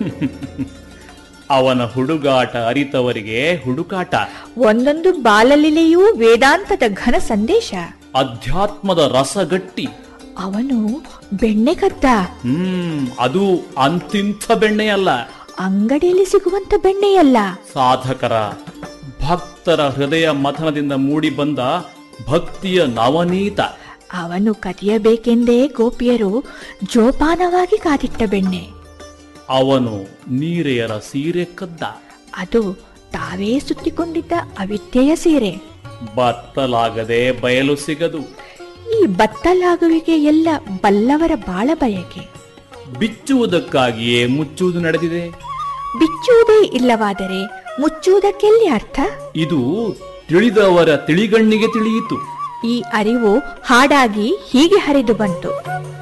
ಅವನ ಹುಡುಗಾಟ ಅರಿತವರಿಗೆ ಹುಡುಕಾಟ ಒಂದೊಂದು ಬಾಲಲೀಲೆಯೂ ವೇದಾಂತದ ಘನ ಸಂದೇಶ ಅಧ್ಯಾತ್ಮದ ರಸಗಟ್ಟಿ ಅವನು ಬೆಣ್ಣೆ ಕದ್ದ ಹ್ಮ್ ಅದು ಅಂತಿಂಥ ಬೆಣ್ಣೆಯಲ್ಲ ಅಂಗಡಿಯಲ್ಲಿ ಸಿಗುವಂತ ಬೆಣ್ಣೆಯಲ್ಲ ಸಾಧಕರ ಭಕ್ತರ ಹೃದಯ ಮಥನದಿಂದ ಮೂಡಿ ಬಂದ ಭಕ್ತಿಯ ನವನೀತ ಅವನು ಕದಿಯಬೇಕೆಂದೇ ಗೋಪಿಯರು ಜೋಪಾನವಾಗಿ ಕಾದಿಟ್ಟ ಬೆಣ್ಣೆ ಅವನು ನೀರೆಯರ ಸೀರೆ ಕದ್ದ ಅದು ತಾವೇ ಸುತ್ತಿಕೊಂಡಿದ್ದ ಅವಿದ್ಯೆಯ ಸೀರೆ ಬತ್ತಲಾಗದೆ ಬಯಲು ಸಿಗದು ಈ ಬತ್ತಲಾಗುವಿಕೆ ಎಲ್ಲ ಬಲ್ಲವರ ಬಾಳ ಬಯಕೆ ಬಿಚ್ಚುವುದಕ್ಕಾಗಿಯೇ ಮುಚ್ಚುವುದು ನಡೆದಿದೆ ಬಿಚ್ಚುವುದೇ ಇಲ್ಲವಾದರೆ ಮುಚ್ಚುವುದಕ್ಕೆಲ್ಲಿ ಅರ್ಥ ಇದು ತಿಳಿದವರ ತಿಳಿಗಣ್ಣಿಗೆ ತಿಳಿಯಿತು ಈ ಅರಿವು ಹಾಡಾಗಿ ಹೀಗೆ ಹರಿದು ಬಂತು